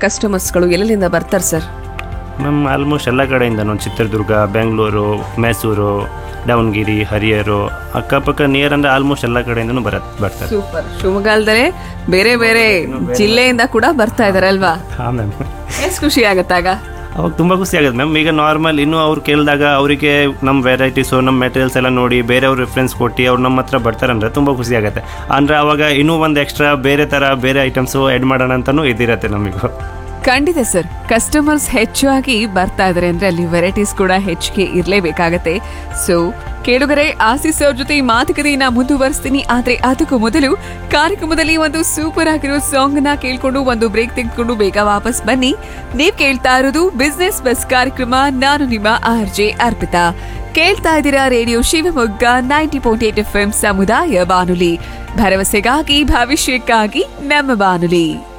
ಕಸ್ಟಮರ್ಸ್ಗಳು ಎಲ್ಲೆಲ್ಲಿಂದ ಬರ್ತಾರೆ sir ma'am almost ಎಲ್ಲ ಕಡೆಯಿಂದನೂ ಚಿತ್ರದುರ್ಗ ಬೆಂಗಳೂರು ಮೈಸೂರು ದಾವಣಗೆರೆ ಹರಿಹರ ಅಕ್ಕಪಕ್ಕ ನಿಯರ್ ಅಂದರೆ ಆಲ್ಮೋಸ್ಟ್ ಎಲ್ಲ ಕಡೆಯಿಂದನೂ ಬರ ಬರ್ತಾರೆ ಸೂಪರ್ ಶಿವಮೊಗ್ಗದಲ್ಲೇ ಬೇರೆ ಬೇರೆ ಜಿಲ್ಲೆಯಿಂದ ಕೂಡ ಬರ್ತಾ ಇದಾರೆ ಅಲ್ವಾ ಹಾಂ ಮ್ಯಾಮ್ ಎಷ್ಟು ಖುಷಿ ಆಗತ್ತಾಗ ಅವಾಗ ತುಂಬ ಖುಷಿ ಆಗುತ್ತೆ ಮ್ಯಾಮ್ ಈಗ ನಾರ್ಮಲ್ ಇನ್ನೂ ಅವ್ರು ಕೇಳಿದಾಗ ಅವರಿಗೆ ನಮ್ಮ ವೆರೈಟೀಸು ನಮ್ಮ ಮೆಟೀರಿಯಲ್ಸ್ ಎಲ್ಲ ನೋಡಿ ಬೇರೆಯವ್ರ ರೆಫರೆನ್ಸ್ ಕೊಟ್ಟು ಅವ್ರು ನಮ್ಮ ಹತ್ರ ಬರ್ತಾರೆ ಅಂದರೆ ತುಂಬ ಖುಷಿ ಆಗುತ್ತೆ ಅಂದರೆ ಅವಾಗ ಇನ್ನೂ ಒಂದು ಎಕ್ಸ್ಟ್ರಾ ಬೇರೆ ಥರ ಬೇರೆ ಐಟಮ್ಸು ಆ್ಯಡ್ ಮಾಡೋಣ ಅಂತಲೂ ಇದಿರತ್ತೆ ನಮಗೂ ಖಂಡಿತ ಸರ್ ಕಸ್ಟಮರ್ಸ್ ಹೆಚ್ಚಾಗಿ ಬರ್ತಾ ಇದಾರೆ ಅಂದ್ರೆ ಅಲ್ಲಿ ವೆರೈಟೀಸ್ ಕೂಡ ಹೆಚ್ಚಿಗೆ ಇರಲೇಬೇಕಾಗತ್ತೆ ಸೊ ಕೇಳುಗರೆ ಆಸೀಸ್ ಅವ್ರ ಜೊತೆ ಈ ಮಾತುಕತೆಯನ್ನ ಮುಂದುವರಿಸ್ತೀನಿ ಆದ್ರೆ ಅದಕ್ಕೂ ಮೊದಲು ಕಾರ್ಯಕ್ರಮದಲ್ಲಿ ಒಂದು ಸೂಪರ್ ಆಗಿರೋ ಸಾಂಗ್ ನ ಕೇಳ್ಕೊಂಡು ಒಂದು ಬ್ರೇಕ್ ತೆಗೆದುಕೊಂಡು ಬೇಗ ವಾಪಸ್ ಬನ್ನಿ ನೀವ್ ಕೇಳ್ತಾ ಇರೋದು ಬಿಸ್ನೆಸ್ ಬಸ್ ಕಾರ್ಯಕ್ರಮ ನಾನು ನಿಮ್ಮ ಆರ್ ಜೆ ಅರ್ಪಿತಾ ಕೇಳ್ತಾ ಇದ್ದೀರಾ radio Shivamogga ninety point eight F ಸಮುದಾಯ ಬಾನುಲಿ ಭರವಸೆಗಾಗಿ ಭವಿಷ್ಯಕ್ಕಾಗಿ ನಮ್ಮ ಬಾನುಲಿ